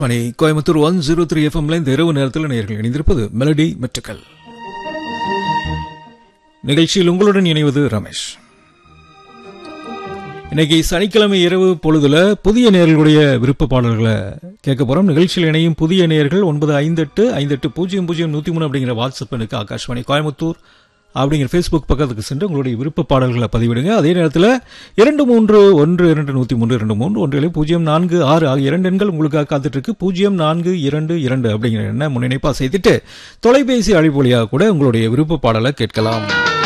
மணி Coimbatore one zero three எஃப்எம்ல இந்த இரவு நேரத்தில் நேர்கள் இணைந்திருப்பது மெலடி மெட்டுக்கள் நிகழ்ச்சியில் உங்களுடன் இணைவது ரமேஷ் இன்னைக்கு சனிக்கிழமை இரவு பொழுதுல புதிய நேர்களுடைய விருப்ப பாடல்களை கேட்க போறோம் நிகழ்ச்சியில் இணையும் புதிய நேர்கள் ஒன்பது ஐந்தெட்டு ஐந்தெட்டு பூஜ்ஜியம் பூஜ்ஜியம் நூத்தி மூணு அப்படிங்கிற வாட்ஸ்அப் எனக்கு ஆகாஷ்வாணி கோயம்புத்தூர் அப்படிங்கிற ஃபேஸ்புக் பக்கத்துக்கு சென்று உங்களுடைய விருப்ப பாடல்களை பதிவிடுங்க அதே நேரத்தில் இரண்டு மூன்று ஒன்று இரண்டு நூற்றி மூன்று இரண்டு மூன்று ஒன்று ஏழு பூஜ்ஜியம் நான்கு ஆறு ஆகிய இரண்டு எண்கள் உங்களுக்காக காத்துட்டு இருக்கு பூஜ்ஜியம் நான்கு இரண்டு இரண்டு அப்படிங்கிற எண்ணை முன்னிணைப்பாக செய்துட்டு தொலைபேசி அழைப்பு வழியாக கூட உங்களுடைய விருப்ப பாடலை கேட்கலாம்